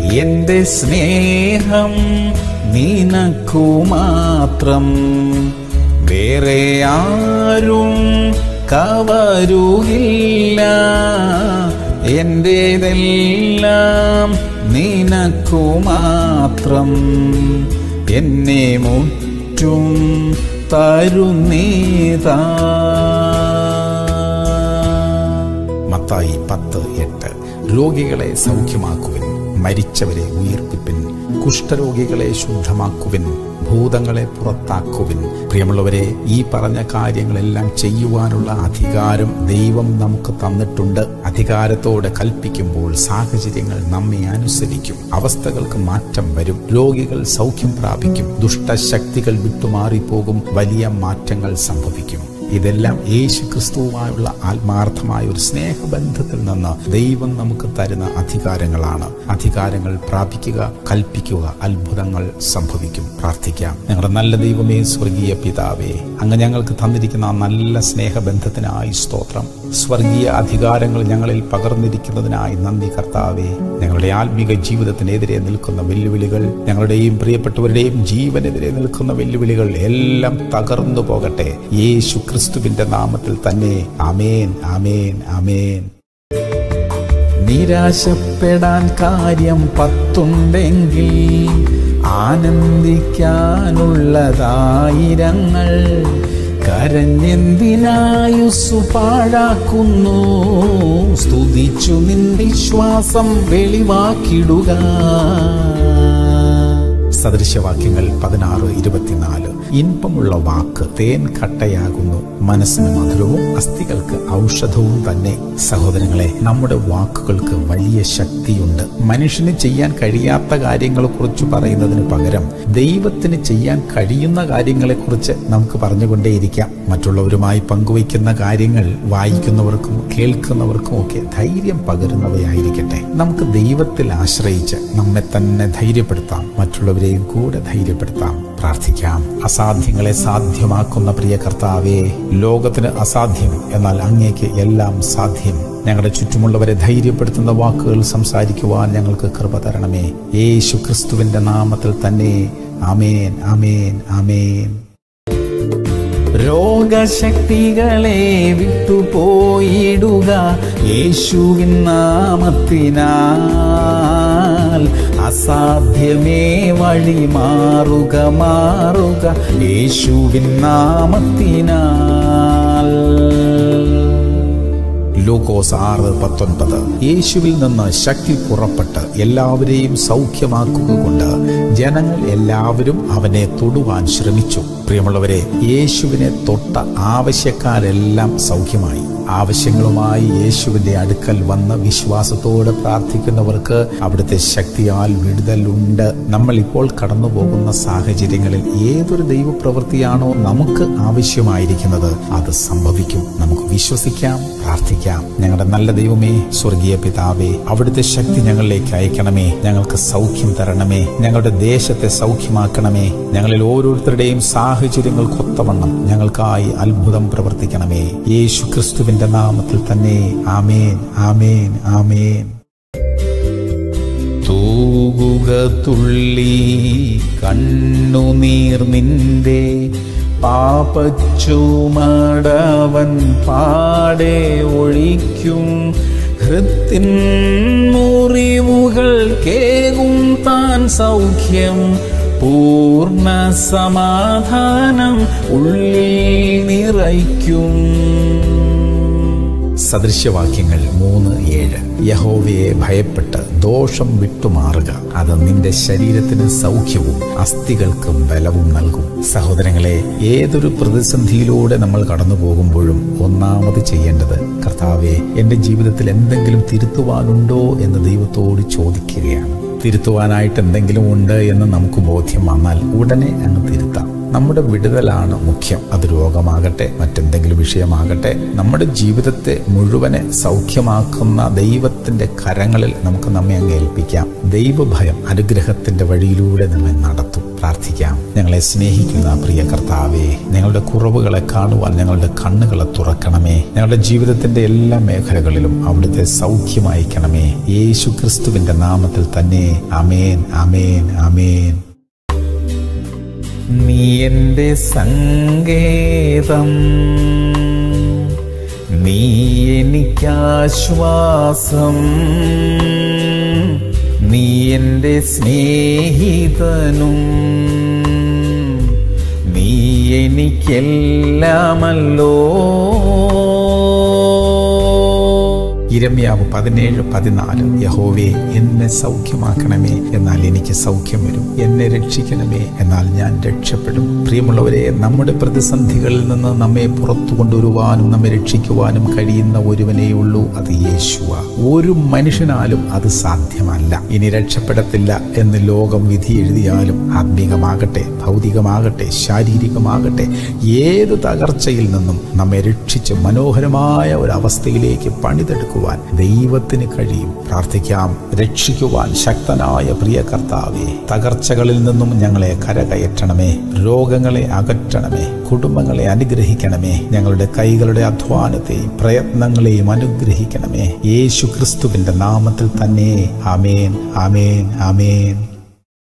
എന്റെ സ്നേഹം നിനക്കു മാത്രം വേറെ ആരും കവരുകില്ല എന്റേതെല്ലാം നിനക്കു മാത്രം എന്നെ മുറ്റും തരുന്നീതാ മത്തായി പത്ത് എട്ട് രോഗികളെ സൗഖ്യമാക്കുവിൻ മരിച്ചവരെ ഉയർപ്പിപ്പിൻ കുഷ്ഠരോഗികളെ ശുദ്ധമാക്കുവിൻ ഭൂതങ്ങളെ പുറത്താക്കുവിൻ പ്രിയമുള്ളവരെ ഈ പറഞ്ഞ കാര്യങ്ങളെല്ലാം ചെയ്യുവാനുള്ള അധികാരം ദൈവം നമുക്ക് തന്നിട്ടുണ്ട് അധികാരത്തോടെ കൽപ്പിക്കുമ്പോൾ സാഹചര്യങ്ങൾ നമ്മെ അനുസരിക്കും അവസ്ഥകൾക്ക് മാറ്റം വരും രോഗികൾ സൗഖ്യം പ്രാപിക്കും ദുഷ്ടശക്തികൾ വിട്ടുമാറിപ്പോകും വലിയ മാറ്റങ്ങൾ സംഭവിക്കും ഇതെല്ലാം യേശു ക്രിസ്തുവുമായുള്ള ആത്മാർത്ഥമായ ഒരു സ്നേഹബന്ധത്തിൽ നിന്ന് ദൈവം നമുക്ക് തരുന്ന അധികാരങ്ങളാണ് അധികാരങ്ങൾ പ്രാപിക്കുക കൽപ്പിക്കുക അത്ഭുതങ്ങൾ സംഭവിക്കും പ്രാർത്ഥിക്കാം ഞങ്ങളുടെ നല്ല ദൈവമേ സ്വർഗീയ പിതാവേ അങ്ങ് ഞങ്ങൾക്ക് തന്നിരിക്കുന്ന ആ നല്ല സ്നേഹബന്ധത്തിനായി സ്തോത്രം സ്വർഗീയ അധികാരങ്ങൾ ഞങ്ങളിൽ പകർന്നിരിക്കുന്നതിനായി നന്ദി കർത്താവേ ഞങ്ങളുടെ ആത്മീക ജീവിതത്തിനെതിരെ നിൽക്കുന്ന വെല്ലുവിളികൾ ഞങ്ങളുടെയും പ്രിയപ്പെട്ടവരുടെയും ജീവനെതിരെ നിൽക്കുന്ന വെല്ലുവിളികൾ എല്ലാം തകർന്നു പോകട്ടെ യേശു ക്രിസ്തുവിന്റെ നാമത്തിൽ തന്നെ ആമേൻ ആമേൻ ആമേൻ നിരാശപ്പെടാൻ കാര്യം പത്തുണ്ടെങ്കിൽ ആനന്ദിക്കാനുള്ളതായിരങ്ങൾ കരഞ്ഞെന്തിനായുസ്സു പാഴാക്കുന്നു സ്തുതിച്ചു നിൻ വിശ്വാസം വെളിവാക്കിടുക സദൃശവാക്യങ്ങൾ പതിനാറ് ഇരുപത്തിനാല് ഇൻപമുള്ള വാക്ക് തേൻ കട്ടയാകുന്നു മനസ്സിന് മധുരവും അസ്ഥികൾക്ക് ഔഷധവും തന്നെ സഹോദരങ്ങളെ നമ്മുടെ വാക്കുകൾക്ക് വലിയ ശക്തിയുണ്ട് മനുഷ്യന് ചെയ്യാൻ കഴിയാത്ത കാര്യങ്ങളെക്കുറിച്ച് പറയുന്നതിന് പകരം ദൈവത്തിന് ചെയ്യാൻ കഴിയുന്ന കാര്യങ്ങളെക്കുറിച്ച് നമുക്ക് പറഞ്ഞുകൊണ്ടേയിരിക്കാം മറ്റുള്ളവരുമായി പങ്കുവയ്ക്കുന്ന കാര്യങ്ങൾ വായിക്കുന്നവർക്കും കേൾക്കുന്നവർക്കും ഒക്കെ ധൈര്യം പകരുന്നവയായിരിക്കട്ടെ നമുക്ക് ദൈവത്തിൽ ആശ്രയിച്ച് നമ്മെ തന്നെ ധൈര്യപ്പെടുത്താം മറ്റുള്ളവരെയും കൂടെ ധൈര്യപ്പെടുത്താം പ്രാർത്ഥിക്കാം അസാധ്യങ്ങളെ സാധ്യമാക്കുന്ന പ്രിയ കർത്താവേ ലോകത്തിന് അസാധ്യം എന്നാൽ അങ്ങേക്ക് എല്ലാം സാധ്യം ഞങ്ങളുടെ ചുറ്റുമുള്ളവരെ ധൈര്യപ്പെടുത്തുന്ന വാക്കുകൾ സംസാരിക്കുവാൻ ഞങ്ങൾക്ക് കൃപ തരണമേ യേശു ക്രിസ്തുവിന്റെ നാമത്തിൽ തന്നെ ആമേൻ ആമേൻ ആമേൻ രോഗശക്തികളെ വിട്ടുപോയിടുക യേശുവിൻ നാമത്തിനാൽ അസാധ്യമേ വഴി മാറുക മാറുക യേശുവിൻ നാമത്തിനാൽ ലൂക്കോസ് ആറ് പത്തൊൻപത് യേശുവിൽ നിന്ന് ശക്തി പുറപ്പെട്ട് എല്ലാവരെയും സൗഖ്യമാക്കുക കൊണ്ട് ജനങ്ങൾ എല്ലാവരും അവനെ തൊടുവാൻ ശ്രമിച്ചു പ്രിയമുള്ളവരെ യേശുവിനെ തൊട്ട ആവശ്യക്കാരെല്ലാം സൗഖ്യമായി ആവശ്യങ്ങളുമായി യേശുവിന്റെ അടുക്കൽ വന്ന് വിശ്വാസത്തോടെ പ്രാർത്ഥിക്കുന്നവർക്ക് അവിടുത്തെ ശക്തിയാൽ വിടുതലുണ്ട് നമ്മൾ ഇപ്പോൾ കടന്നു പോകുന്ന സാഹചര്യങ്ങളിൽ ഏതൊരു ദൈവപ്രവൃത്തിയാണോ നമുക്ക് ആവശ്യമായിരിക്കുന്നത് അത് സംഭവിക്കും നമുക്ക് വിശ്വസിക്കാം പ്രാർത്ഥിക്കാം ഞങ്ങളുടെ നല്ല ദൈവമേ സ്വർഗീയ പിതാവേ അവിടുത്തെ ശക്തി ഞങ്ങളിലേക്ക് അയക്കണമേ ഞങ്ങൾക്ക് സൗഖ്യം തരണമേ ഞങ്ങളുടെ ദേശത്തെ സൗഖ്യമാക്കണമേ ഞങ്ങളിൽ ഓരോരുത്തരുടെയും സാഹചര്യങ്ങൾക്കൊത്തവണ്ണം ഞങ്ങൾക്കായി അത്ഭുതം പ്രവർത്തിക്കണമേ യേശു ക്രിസ്തുവിന്റെ നാമത്തിൽ തന്നെ ആമേൻ ആമേൻ ആമേൻ തൂകുക തുള്ളി കണ്ണുനീർ നിന്റെ പാപച്ചുമടവൻ പാടെ ഒഴിക്കും ഹൃത്തിൻ മുറിവുകൾ കേകും താൻ സൗഖ്യം പൂർണ്ണ സമാധാനം ഉള്ളിൽ നിറയ്ക്കും സദൃശ്യവാക്യങ്ങൾ മൂന്ന് ഏഴ് യഹോവയെ ഭയപ്പെട്ട് ദോഷം വിട്ടുമാറുക അത് നിന്റെ ശരീരത്തിന് സൗഖ്യവും അസ്ഥികൾക്ക് ബലവും നൽകും സഹോദരങ്ങളെ ഏതൊരു പ്രതിസന്ധിയിലൂടെ നമ്മൾ കടന്നു പോകുമ്പോഴും ഒന്നാമത് ചെയ്യേണ്ടത് കർത്താവെ എന്റെ ജീവിതത്തിൽ എന്തെങ്കിലും തിരുത്തുവാനുണ്ടോ എന്ന് ദൈവത്തോട് ചോദിക്കുകയാണ് തിരുത്തുവാനായിട്ട് എന്തെങ്കിലും ഉണ്ട് എന്ന് നമുക്ക് ബോധ്യം വന്നാൽ ഉടനെ അങ്ങ് തിരുത്താം നമ്മുടെ വിടുതലാണ് മുഖ്യം അത് രോഗമാകട്ടെ മറ്റെന്തെങ്കിലും വിഷയമാകട്ടെ നമ്മുടെ ജീവിതത്തെ മുഴുവനെ സൗഖ്യമാക്കുന്ന ദൈവത്തിന്റെ കരങ്ങളിൽ നമുക്ക് നമ്മെ അങ്ങ് ഏൽപ്പിക്കാം ദൈവഭയം അനുഗ്രഹത്തിന്റെ വഴിയിലൂടെ നമ്മെ നടത്തും പ്രാർത്ഥിക്കാം ഞങ്ങളെ സ്നേഹിക്കുന്ന പ്രിയ കർത്താവേ ഞങ്ങളുടെ കുറവുകളെ കാണുവാൻ ഞങ്ങളുടെ കണ്ണുകളെ തുറക്കണമേ ഞങ്ങളുടെ ജീവിതത്തിന്റെ എല്ലാ മേഖലകളിലും അവിടുത്തെ സൗഖ്യം അയക്കണമേ യേശു ക്രിസ്തുവിന്റെ നാമത്തിൽ തന്നെ അമേൻ അമേൻ അമേൻ നീ എന്റെ സങ്കേതം നീ എനിക്കാശ്വാസം നീ എന്റെ സ്നേഹിതനും നീ എനിക്കെല്ലാമല്ലോ ഇരമ്യാവ് പതിനേഴ് പതിനാല് യഹോവേ എന്നെ സൗഖ്യമാക്കണമേ എന്നാൽ എനിക്ക് സൗഖ്യം വരും എന്നെ രക്ഷിക്കണമേ എന്നാൽ ഞാൻ രക്ഷപ്പെടും പ്രിയമുള്ളവരെ നമ്മുടെ പ്രതിസന്ധികളിൽ നിന്ന് നമ്മെ പുറത്തു കൊണ്ടുവരുവാനും നമ്മെ രക്ഷിക്കുവാനും കഴിയുന്ന ഒരുവനേ ഉള്ളൂ അത് യേശുവ ഒരു മനുഷ്യനാലും അത് സാധ്യമല്ല ഇനി രക്ഷപ്പെടത്തില്ല എന്ന് ലോകം വിധി എഴുതിയാലും ആത്മീകമാകട്ടെ ഭൗതികമാകട്ടെ ശാരീരികമാകട്ടെ ഏത് തകർച്ചയിൽ നിന്നും നമ്മെ രക്ഷിച്ച് മനോഹരമായ ഒരു അവസ്ഥയിലേക്ക് പണിതെടുക്കുവാൻ ദൈവത്തിന് കഴിയും പ്രാർത്ഥിക്കാം രക്ഷിക്കുവാൻ ശക്തനായ പ്രിയ കർത്താവെ തകർച്ചകളിൽ നിന്നും ഞങ്ങളെ കരകയറ്റണമേ രോഗങ്ങളെ അകറ്റണമേ കുടുംബങ്ങളെ അനുഗ്രഹിക്കണമേ ഞങ്ങളുടെ കൈകളുടെ അധ്വാനത്തെയും പ്രയത്നങ്ങളെയും അനുഗ്രഹിക്കണമേ യേശു ക്രിസ്തുവിന്റെ നാമത്തിൽ തന്നെ ആമേൻ ആമേൻ ആമേൻ